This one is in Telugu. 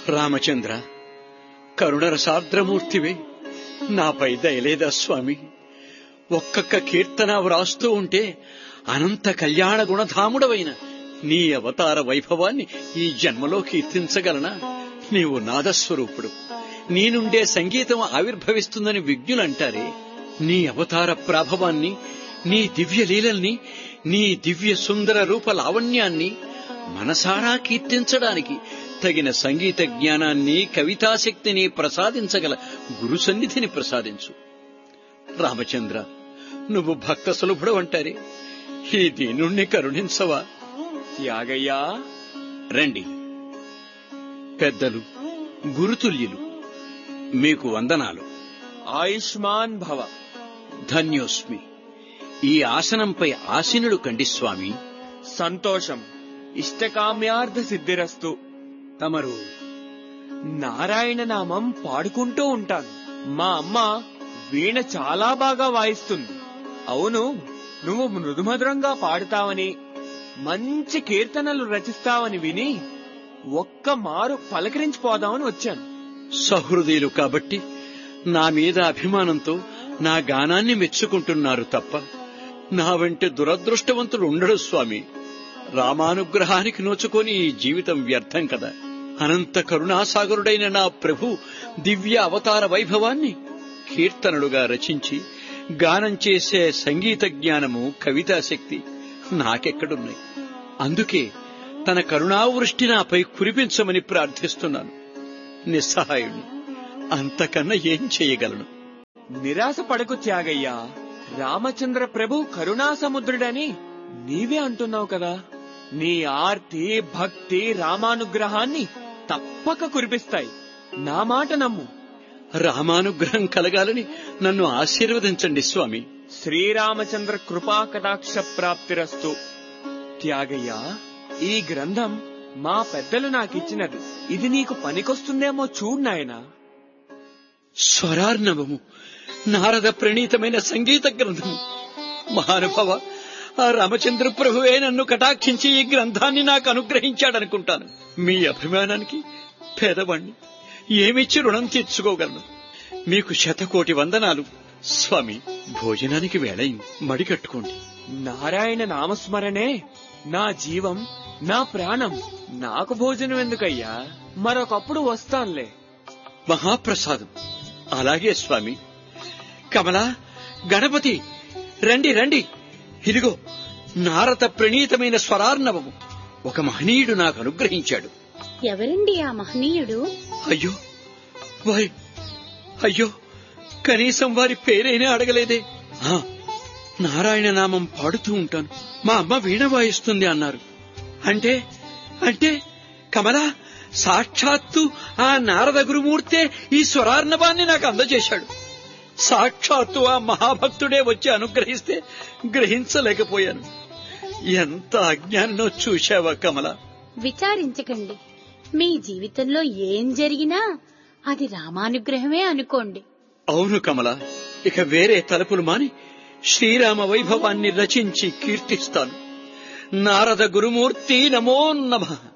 రామచంద్ర కరుణరసార్ద్రమూర్తివే నాపై దయలేదా స్వామి ఒక్కొక్క కీర్తన వ్రాస్తూ ఉంటే అనంత కళ్యాణ గుణధాముడవైన నీ అవతార వైభవాన్ని ఈ జన్మలో కీర్తించగలనా నీవు నాదస్వరూపుడు నీ నుండే సంగీతం ఆవిర్భవిస్తుందని విజ్ఞులంటారే నీ అవతార ప్రాభవాన్ని నీ దివ్య లీలల్ని నీ దివ్య సుందర రూప లావణ్యాన్ని మనసారా కీర్తించడానికి తగిన సంగీత జ్ఞానాన్ని కవితాశక్తిని ప్రసాదించగల గురు సన్నిధిని ప్రసాదించు రామచంద్ర నువ్వు భక్త సులభుడు అంటారే ఈ దీనుణ్ణి కరుణించవా త్యాగయ్యా రండి పెద్దలు గురుతుల్యులు మీకు వందనాలు ఆయుష్మాన్ భవ ధన్యోస్మి ఈ ఆసనంపై ఆసీనుడు కండి స్వామి సంతోషం ఇష్టకామ్యార్థ సిద్ధిరస్తు తమరు నారాయణ నామం పాడుకుంటూ ఉంటాను మా అమ్మ వీణ చాలా బాగా వాయిస్తుంది అవును నువ్వు మృదుమధురంగా పాడుతావని మంచి కీర్తనలు రచిస్తావని విని ఒక్క మారు పలకరించిపోదామని వచ్చాను సహృదయులు కాబట్టి నా మీద అభిమానంతో నా గానాన్ని మెచ్చుకుంటున్నారు తప్ప నా వెంట దురదృష్టవంతుడు ఉండడు స్వామి రామానుగ్రహానికి నోచుకొని ఈ జీవితం వ్యర్థం కదా అనంత కరుణాసాగరుడైన నా ప్రభు దివ్య అవతార వైభవాన్ని కీర్తనలుగా రచించి గానం చేసే సంగీత జ్ఞానము కవితాశక్తి నాకెక్కడున్నాయి అందుకే తన కరుణావృష్టి నాపై కురిపించమని ప్రార్థిస్తున్నాను నిస్సహాయుణ్ణి అంతకన్నా ఏం చేయగలను నిరాశ పడకు త్యాగయ్యా రామచంద్ర ప్రభు కరుణా సముద్రుడని నీవే అంటున్నావు కదా నీ ఆర్తి భక్తి రామానుగ్రహాన్ని తప్పక కురిపిస్తాయి నా మాట నమ్ము రామానుగ్రహం కలగాలని నన్ను ఆశీర్వదించండి స్వామి శ్రీరామచంద్ర కృపా కటాక్ష ప్రాప్తిరస్తు త్యాగయ్య ఈ గ్రంథం మా పెద్దలు నాకిచ్చినది ఇది నీకు పనికొస్తుందేమో చూడు నాయనా స్వరార్ణవము నారద ప్రణీతమైన సంగీత గ్రంథము మహానుభవ ఆ రామచంద్ర ప్రభువే నన్ను కటాక్షించి ఈ గ్రంథాన్ని నాకు అనుగ్రహించాడనుకుంటాను మీ అభిమానానికి పేదవాణ్ణి ఏమిచ్చి రుణం తీర్చుకోగలను మీకు శతకోటి వందనాలు స్వామి భోజనానికి వేళయింది మడి కట్టుకోండి నారాయణ నామస్మరణే నా జీవం నా ప్రాణం నాకు భోజనం ఎందుకయ్యా మరొకప్పుడు వస్తానులే మహాప్రసాదం అలాగే స్వామి కమలా గణపతి రండి రండి ఇదిగో నారద ప్రణీతమైన స్వరార్ణవము ఒక మహనీయుడు నాకు అనుగ్రహించాడు ఎవరండి ఆ మహనీయుడు అయ్యో వారి అయ్యో కనీసం వారి పేరైనా అడగలేదే ఆ, నారాయణ నామం పాడుతూ ఉంటాను మా అమ్మ వీణ వాయిస్తుంది అన్నారు అంటే అంటే కమలా సాక్షాత్తు ఆ నారద గురుమూర్తే ఈ స్వరార్ణవాన్ని నాకు అందజేశాడు సాక్షాత్తు ఆ మహాభక్తుడే వచ్చి అనుగ్రహిస్తే గ్రహించలేకపోయాను ఎంత అజ్ఞానో చూశావా కమల విచారించకండి మీ జీవితంలో ఏం జరిగినా అది రామానుగ్రహమే అనుకోండి అవును కమల ఇక వేరే తలుపులు మాని శ్రీరామ వైభవాన్ని రచించి కీర్తిస్తాను నారద గురుమూర్తి నమో నమః